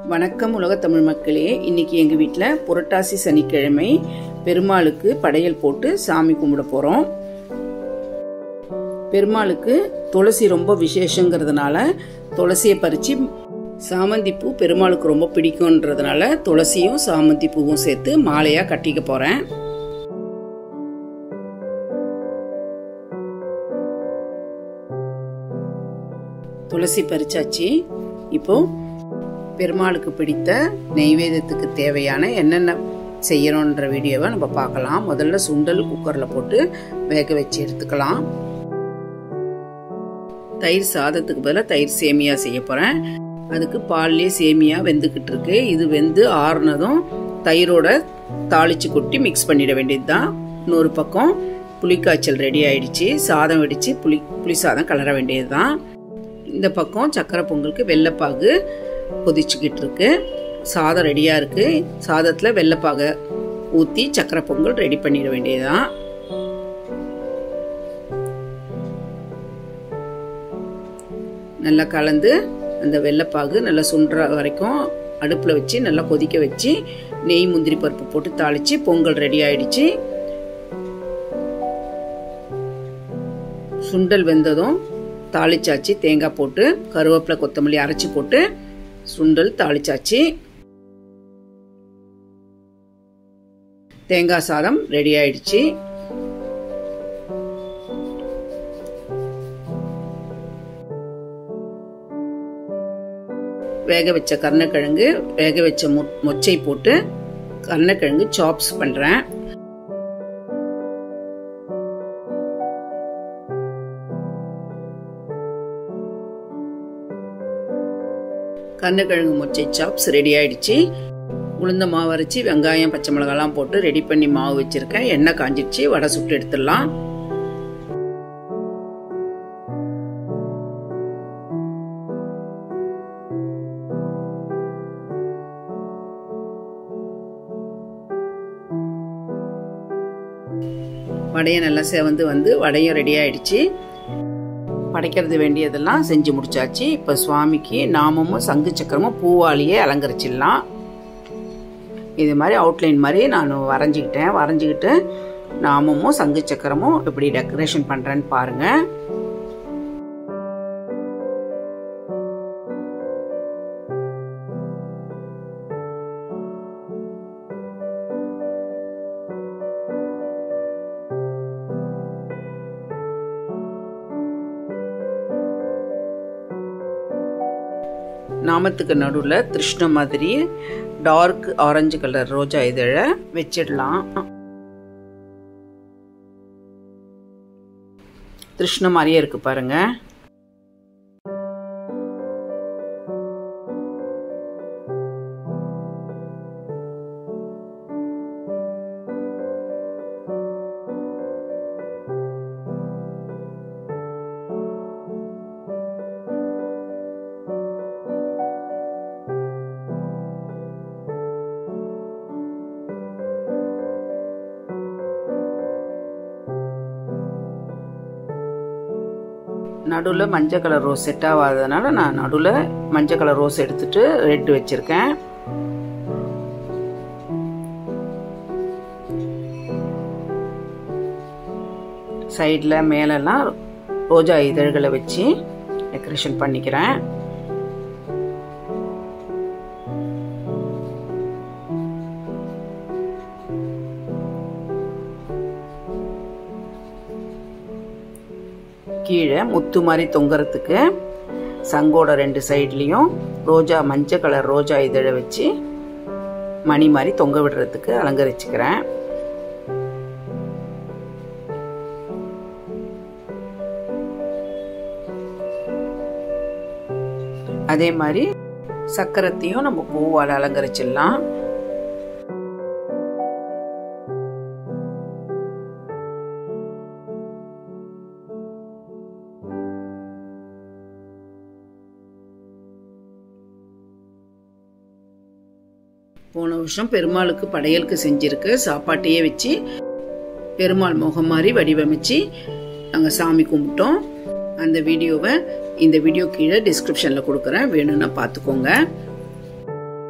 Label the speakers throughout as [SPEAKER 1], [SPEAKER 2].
[SPEAKER 1] வணக்கம் உலக தமிழ் மக்களே இன்னைக்கு எங்க வீட்டில் புரட்டாசி சனிக்கிழமை பெருமாளுக்கு படையல் போட்டு சாமி கும்பிட போறோம் பெருமாளுக்கு துளசி ரொம்ப விசேஷங்கிறதுனால துளசியை பறிச்சு சாமந்தி பூ பெருமாளுக்கு ரொம்ப பிடிக்கும்ன்றதுனால துளசியும் சாமந்தி பூவும் சேர்த்து மாலையா கட்டிக்க போறேன் துளசி பறிச்சாச்சு இப்போ பெருமாளுக்கு பிடித்த நெய்வேத்தியத்துக்கு தேவையான என்னென்ன செய்யணுன்ற வீடியோவை நம்ம பார்க்கலாம் முதல்ல சுண்டல் குக்கரில் போட்டு வேக வச்சு எடுத்துக்கலாம் தயிர் சாதத்துக்கு பதிலாக தயிர் சேமியா செய்ய போகிறேன் அதுக்கு பால்லேயே சேமியா வெந்துக்கிட்டு இருக்கு இது வெந்து ஆறுனதும் தயிரோட தாளிச்சு கொட்டி மிக்ஸ் பண்ணிட வேண்டியது தான் இன்னொரு பக்கம் புளிக்காய்ச்சல் ரெடி ஆயிடுச்சு சாதம் வெடிச்சு புளி புளி சாதம் கலர வேண்டியது தான் இந்த பக்கம் சக்கரை பொங்கலுக்கு வெள்ளைப்பாகு கொதிச்சுக்கிட்டு இருக்கு சாதம் ரெடியாக இருக்கு சாதத்தில் வெள்ளைப்பாகை ஊற்றி சக்கரை பொங்கல் ரெடி பண்ணிட வேண்டியதுதான் நல்லா கலந்து அந்த வெள்ளைப்பாகு நல்லா சுண்டுற வரைக்கும் அடுப்பில் வச்சு நல்லா கொதிக்க வச்சு நெய் முந்திரி பருப்பு போட்டு தாளித்து பொங்கல் ரெடி ஆயிடுச்சு சுண்டல் வெந்ததும் தாளிச்சாச்சு தேங்காய் போட்டு கருவேப்பிலை கொத்தமல்லி அரைச்சி போட்டு சுண்டல் தாளிச்சாச்சு தேங்காய் சாதம் ரெடி ஆயிடுச்சு வேக வச்ச கருணக்கிழங்கு வேக வச்ச மொச்சை போட்டு கருணக்கிழங்கு சாப்ஸ் பண்றேன் கருணக்கிழங்கு மொச்சை சாப்ஸ் ரெடி ஆயிடுச்சு உளுந்த மாவு அரைச்சி வெங்காயம் பச்சை மிளகாலாம் போட்டு ரெடி பண்ணி மாவு வச்சிருக்கேன் எண்ணெய் காஞ்சிடுச்சு வடை சுட்டு எடுத்துடலாம் வடையை நல்லா செவந்து வந்து வடையும் ரெடி ஆயிடுச்சு படைக்கிறது வேண்டியதெல்லாம் செஞ்சு முடிச்சாச்சு இப்போ சுவாமிக்கு நாமமும் சங்கு சக்கரமும் பூவாலேயே அலங்கரிச்சிடலாம் இது மாதிரி அவுட்லைன் மாதிரி நான் வரைஞ்சிக்கிட்டேன் வரைஞ்சிக்கிட்டு நாமமும் சங்கு சக்கரமும் எப்படி டெக்கரேஷன் பண்ணுறேன்னு பாருங்கள் நாமத்துக்கு நடுவில் திருஷ்ண மாதிரி டார்க் ஆரஞ்சு கலர் ரோஜா இதழை வச்சிடலாம் திருஷ்ண மாதிரியே இருக்கு பாருங்க நடுவில் மஞ்சள் கலர் ரோஸ் செட் ஆகாததுனால நான் நடுவில் மஞ்சள் கலர் ரோஸ் எடுத்துட்டு ரெட் வச்சிருக்கேன் சைடில் மேலெல்லாம் ரோஜா இதழ்களை வச்சு டெக்கரேஷன் பண்ணிக்கிறேன் கீழே முத்து மாதிரி தொங்குறதுக்கு சங்கோட ரெண்டு சைட்லேயும் ரோஜா மஞ்சள் கலர் ரோஜா இதழை வச்சு மணி மாதிரி தொங்க விடுறதுக்கு அலங்கரிச்சுக்கிறேன் அதே மாதிரி சக்கரத்தையும் நம்ம பூவால் அலங்கரிச்சிடலாம் போன வருஷம் பெருமாளுக்கு படையலுக்கு செஞ்சிருக்கு சாப்பாட்டையே வச்சு பெருமாள் முகம் மாதிரி வடிவமைச்சு நாங்கள் சாமி கும்பிட்டோம் அந்த வீடியோவை இந்த வீடியோ கீழே டிஸ்கிரிப்ஷனில் கொடுக்குறேன் வேணும்னா பார்த்துக்கோங்க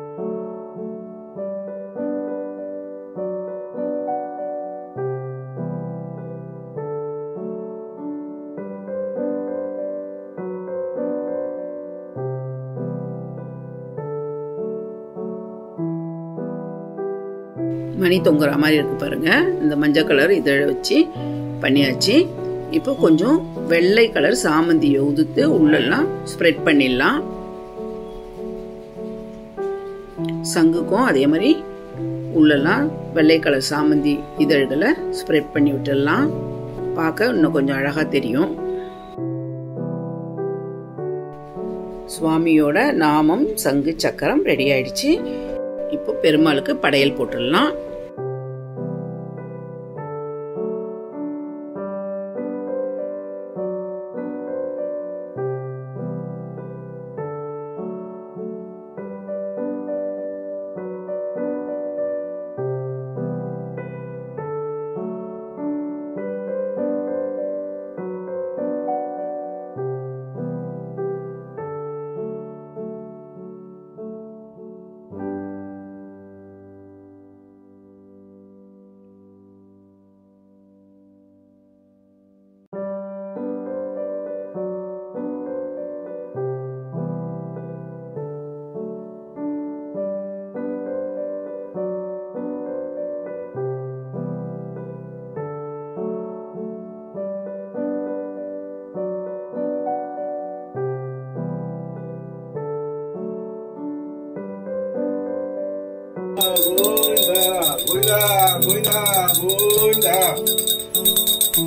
[SPEAKER 1] மணி தொங்குற மாதிரி இருக்கு பாருங்க இந்த மஞ்சள் கலர் இதழை வச்சு பண்ணியாச்சு இப்போ கொஞ்சம் வெள்ளை கலர் சாமந்தியை உதுத்து உள்ளெல்லாம் ஸ்ப்ரெட் பண்ணிடலாம் சங்குக்கும் அதே மாதிரி உள்ளெல்லாம் வெள்ளை கலர் சாமந்தி இதழ்களை ஸ்ப்ரெட் பண்ணி விட்டுடலாம் பார்க்க இன்னும் கொஞ்சம் அழகா தெரியும் சுவாமியோட நாமம் சங்கு சக்கரம் ரெடி ஆயிடுச்சு இப்போ பெருமாளுக்கு படையல் போட்டுடலாம்
[SPEAKER 2] Govinda, Govinda, Govinda, Govinda.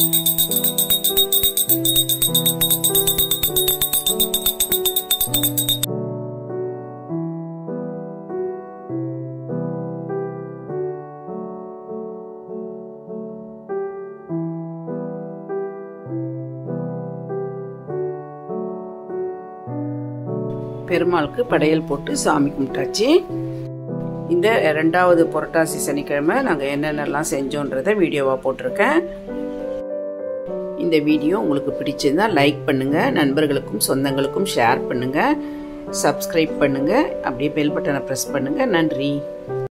[SPEAKER 1] பெருமாளுக்கு படையல் போட்டு சாமி கும்பிட்டாச்சு இந்த ரெண்டாவது புரட்டாசி சனிக்கிழமை நாங்கள் என்னென்னலாம் செஞ்சோன்றதை வீடியோவாக போட்டிருக்கேன் இந்த வீடியோ உங்களுக்கு பிடிச்சிருந்தா லைக் பண்ணுங்க நண்பர்களுக்கும் சொந்தங்களுக்கும் ஷேர் பண்ணுங்க சப்ஸ்கிரைப் பண்ணுங்க அப்படியே பெல் பட்டனை ப்ரெஸ் பண்ணுங்க நன்றி